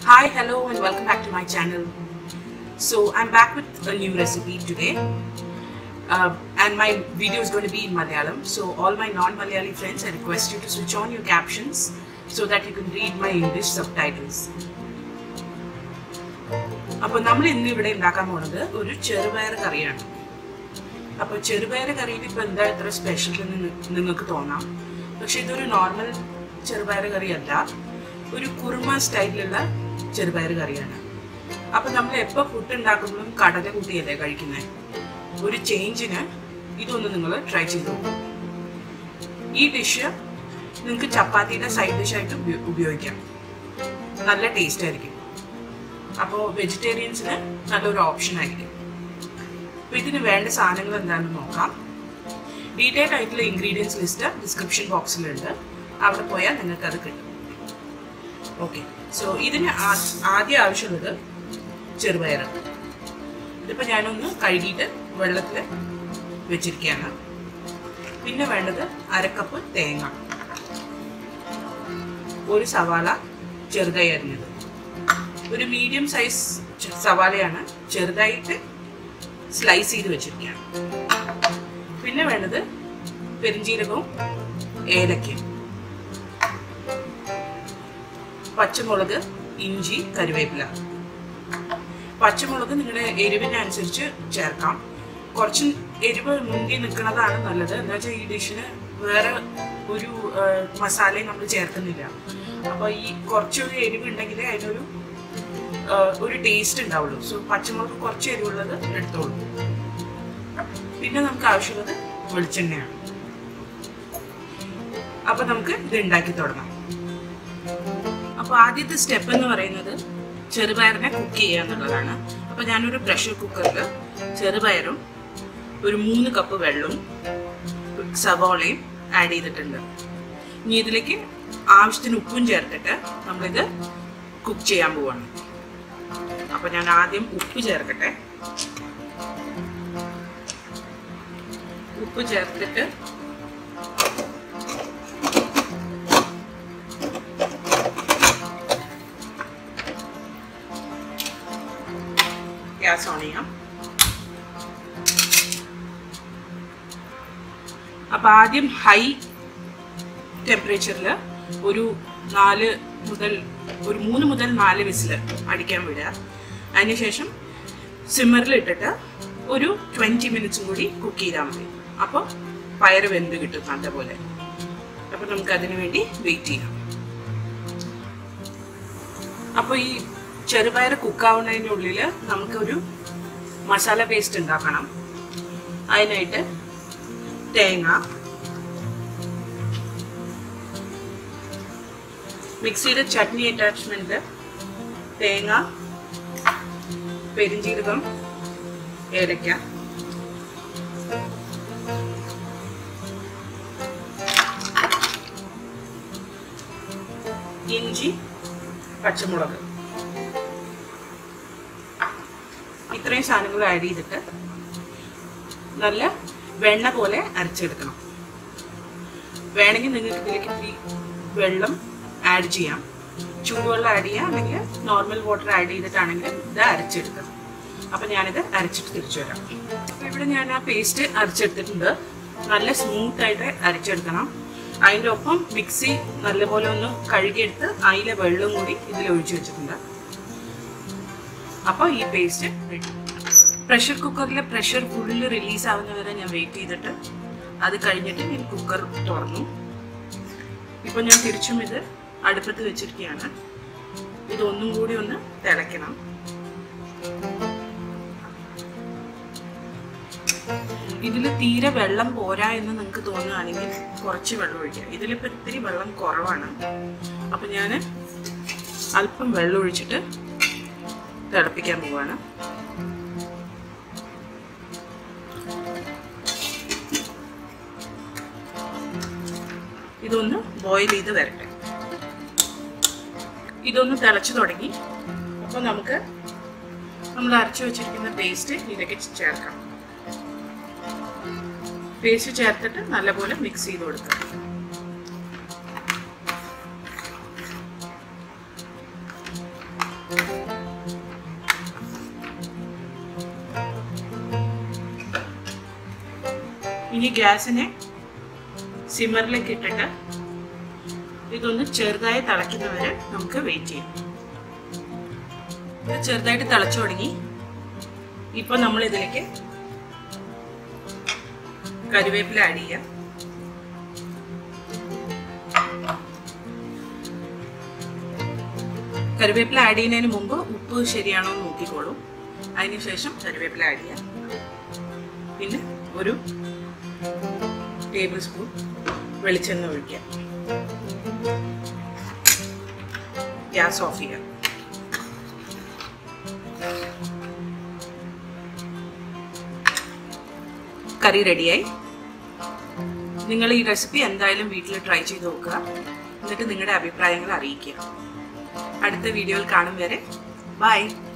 Hi, hello, and welcome back to my channel. So, I'm back with a new recipe today, uh, and my video is going to be in Malayalam. So, all my non Malayali friends, I request you to switch on your captions so that you can read my English subtitles. അപ്പോൾ നമ്മൾ ഇന്ന് ഇവിടെ ഉണ്ടാക്കാൻ പോകുന്നത് ഒരു ചെറുപയർ കറിയാണ് അപ്പോൾ ചെറുപയർ കറിയിൽ ഇപ്പോൾ എന്താ ഇത്ര സ്പെഷ്യൽ എന്ന് നിങ്ങൾക്ക് തോന്നാം പക്ഷെ ഇതൊരു നോർമൽ ചെറുപയർ കറിയല്ല ഒരു കുറുമ സ്റ്റൈലിലുള്ള ചെറുപയർ കറിയാണ് അപ്പോൾ നമ്മൾ എപ്പോൾ ഫുഡ് ഉണ്ടാക്കുമ്പോഴും കടല കൂട്ടിയല്ലേ കഴിക്കുന്നത് ഒരു ചേഞ്ചിന് ഇതൊന്ന് നിങ്ങൾ ട്രൈ ചെയ്ത് നോക്കും ഈ ഡിഷ് നിങ്ങൾക്ക് ചപ്പാത്തിയുടെ സൈഡ് ഡിഷായിട്ട് ഉപയോഗിക്കാം നല്ല ടേസ്റ്റ് ആയിരിക്കും അപ്പോൾ വെജിറ്റേറിയൻസിന് നല്ലൊരു ഓപ്ഷൻ ആയിരിക്കും അപ്പോൾ ഇതിന് വേണ്ട സാധനങ്ങൾ എന്താണെന്ന് നോക്കാം ഡീറ്റെയിൽ ആയിട്ടുള്ള ഇൻഗ്രീഡിയൻസ് ലിസ്റ്റ് ഡിസ്ക്രിപ്ഷൻ ബോക്സിലുണ്ട് അവിടെ പോയാൽ നിങ്ങൾക്ക് അത് കിട്ടും ഓക്കെ സോ ഇതിന് ആദ്യം ആവശ്യമുള്ളത് ചെറുപയർ ഇതിപ്പോൾ ഞാനൊന്ന് കഴുകിയിട്ട് വെള്ളത്തിൽ വെച്ചിരിക്കുകയാണ് പിന്നെ വേണ്ടത് അരക്കപ്പ് തേങ്ങ ഒരു സവാള ചെറുതായി അരിഞ്ഞത് ഒരു മീഡിയം സൈസ് സവാളയാണ് ചെറുതായിട്ട് സ്ലൈസ് ചെയ്ത് വെച്ചിരിക്കുകയാണ് പിന്നെ വേണ്ടത് പെരിഞ്ചീരകവും ഏലക്കയും പച്ചമുളക് ഇഞ്ചി കരുവേപ്പില പച്ചമുളക് നിങ്ങളുടെ എരിവിനനുസരിച്ച് ചേർക്കാം കുറച്ച് എരിവ് മുന്തി നിൽക്കുന്നതാണ് നല്ലത് എന്താ വെച്ചാൽ ഈ ഡിഷിന് വേറെ ഒരു മസാലയും നമ്മൾ ചേർക്കുന്നില്ല അപ്പോൾ ഈ കുറച്ചൊരു എരിവ് ഉണ്ടെങ്കിൽ അതിനൊരു ഒരു ടേസ്റ്റ് ഉണ്ടാവുള്ളൂ സോ പച്ചമുളക് കുറച്ച് എരിവുള്ളത് എടുത്തോളൂ പിന്നെ നമുക്ക് ആവശ്യമുള്ളത് വെളിച്ചെണ്ണയാണ് അപ്പൊ നമുക്ക് ഇത് ഉണ്ടാക്കി തുടങ്ങാം അപ്പൊ ആദ്യത്തെ സ്റ്റെപ്പ് എന്ന് പറയുന്നത് ചെറുപയറിനെ കുക്ക് ചെയ്യുക എന്നുള്ളതാണ് അപ്പൊ ഞാനൊരു പ്രഷർ കുക്കറിൽ ചെറുപയറും ഒരു മൂന്ന് കപ്പ് വെള്ളവും സവോളയും ആഡ് ചെയ്തിട്ടുണ്ട് ഇനി ഇതിലേക്ക് ആവശ്യത്തിന് ഉപ്പും ചേർത്തിട്ട് നമ്മളിത് കുക്ക് ചെയ്യാൻ പോവാണ് അപ്പൊ ഞാൻ ആദ്യം ഉപ്പ് ചേർക്കട്ടെ ഉപ്പ് ചേർത്തിട്ട് ഗ്യാസ് ഓൺ ചെയ്യാം അപ്പൊ ആദ്യം ഹൈ ടെമ്പറേച്ചറിൽ ഒരു നാല് മുതൽ ഒരു മൂന്ന് മുതൽ നാല് വിസിൽ അടിക്കാൻ വിടുക അതിനുശേഷം സിമ്മറിൽ ഇട്ടിട്ട് ഒരു ട്വൻറ്റി മിനിറ്റ്സും കൂടി കുക്ക് ചെയ്താൽ മതി അപ്പോൾ പയറ് വെന്ത് കിട്ടും നല്ലപോലെ അപ്പോൾ നമുക്ക് അതിനു വേണ്ടി വെയിറ്റ് ചെയ്യാം അപ്പോൾ ഈ ചെറുപയർ കുക്കാവുന്നതിനുള്ളിൽ നമുക്കൊരു മസാല പേസ്റ്റ് ഉണ്ടാക്കണം അതിനായിട്ട് തേങ്ങ മിക്സിയുടെ ചട്നി അറ്റാച്ച്മെന്റ് തേങ്ങ പെരിഞ്ചീരകം ഏലക്ക ഇഞ്ചി പച്ചമുളക് ഇത്രയും സാധനങ്ങൾ ആഡ് ചെയ്തിട്ട് നല്ല വെണ്ണ പോലെ അരച്ചെടുക്കണം വേണമെങ്കിൽ നിങ്ങൾക്ക് ഇതിലേക്ക് ഇത്തിരി വെള്ളം ആഡ് ചെയ്യാം ചൂടുവെള്ളം ആഡ് ചെയ്യാം അല്ലെങ്കിൽ നോർമൽ വാട്ടർ ആഡ് ചെയ്തിട്ടാണെങ്കിൽ ഇത് അരച്ചെടുക്കണം അപ്പം ഞാനിത് അരച്ചിട്ട് തിരിച്ചു വരാം അപ്പോൾ ഇവിടെ ഞാൻ ആ പേസ്റ്റ് അരച്ചെടുത്തിട്ടുണ്ട് നല്ല സ്മൂത്ത് ആയിട്ട് അരച്ചെടുക്കണം അതിൻ്റെ ഒപ്പം മിക്സി നല്ലപോലെ ഒന്ന് കഴുകിയെടുത്ത് അതിലെ വെള്ളം കൂടി ഇതിൽ ഒഴിച്ചു വെച്ചിട്ടുണ്ട് അപ്പോൾ ഈ പേസ്റ്റ് റെഡി പ്രഷർ കുക്കറിലെ പ്രഷർ ഫുള്ള് റിലീസ് ആവുന്നവരെ ഞാൻ വെയിറ്റ് ചെയ്തിട്ട് അത് കഴിഞ്ഞിട്ട് ഞാൻ കുക്കർ തുറന്നു ഇപ്പം ഞാൻ തിരിച്ചും ഇത് അടുപ്പത്ത് വെച്ചിരിക്കുകയാണ് ഇതൊന്നും കൂടി ഒന്ന് തിളയ്ക്കണം ഇതിൽ തീരെ വെള്ളം പോരാ എന്ന് നിങ്ങൾക്ക് തോന്നുകയാണെങ്കിൽ കുറച്ച് വെള്ളം ഒഴിക്കാം ഇതിലിപ്പോൾ ഇത്തിരി വെള്ളം കുറവാണ് അപ്പം ഞാൻ അല്പം വെള്ളം ഒഴിച്ചിട്ട് തിളപ്പിക്കാൻ പോവാണ് ഇതൊന്ന് ബോയിൽ ചെയ്ത് വരട്ടെ ഇതൊന്ന് തിളച്ചു തുടങ്ങി അപ്പോൾ നമുക്ക് നമ്മൾ അരച്ചു വെച്ചിരിക്കുന്ന പേസ്റ്റ് ഇതിലേക്ക് ചേർക്കാം പേസ്റ്റ് ചേർത്തിട്ട് നല്ലപോലെ മിക്സ് ചെയ്ത് കൊടുക്കുക ഇനി ഗ്യാസിനെ സിമ്മറിലേക്ക് ഇട്ടിട്ട് ഇതൊന്ന് ചെറുതായി തിളയ്ക്കുന്നവരെ നമുക്ക് വെയിറ്റ് ചെയ്യാം ഇത് ചെറുതായിട്ട് തിളച്ചു തുടങ്ങി ഇപ്പൊ നമ്മൾ ഇതിലേക്ക് കറിവേപ്പില ആഡ് ചെയ്യാം കറിവേപ്പില ആഡ് ചെയ്യുന്നതിന് മുമ്പ് ഉപ്പ് ശരിയാണോ എന്ന് നോക്കിക്കോളൂ അതിനുശേഷം കറിവേപ്പില ആഡ് ചെയ്യാം പിന്നെ ഒരു ടേബിൾ സ്പൂൺ വെളിച്ചെണ്ണ ഒഴിക്കാം ഗ്യാസ് ഓഫ് ചെയ്യാം കറി റെഡിയായി നിങ്ങൾ ഈ റെസിപ്പി എന്തായാലും വീട്ടിൽ ട്രൈ ചെയ്ത് നോക്കുക എന്നിട്ട് നിങ്ങളുടെ അഭിപ്രായങ്ങൾ അറിയിക്കുക അടുത്ത വീഡിയോയിൽ കാണും വരെ ബൈ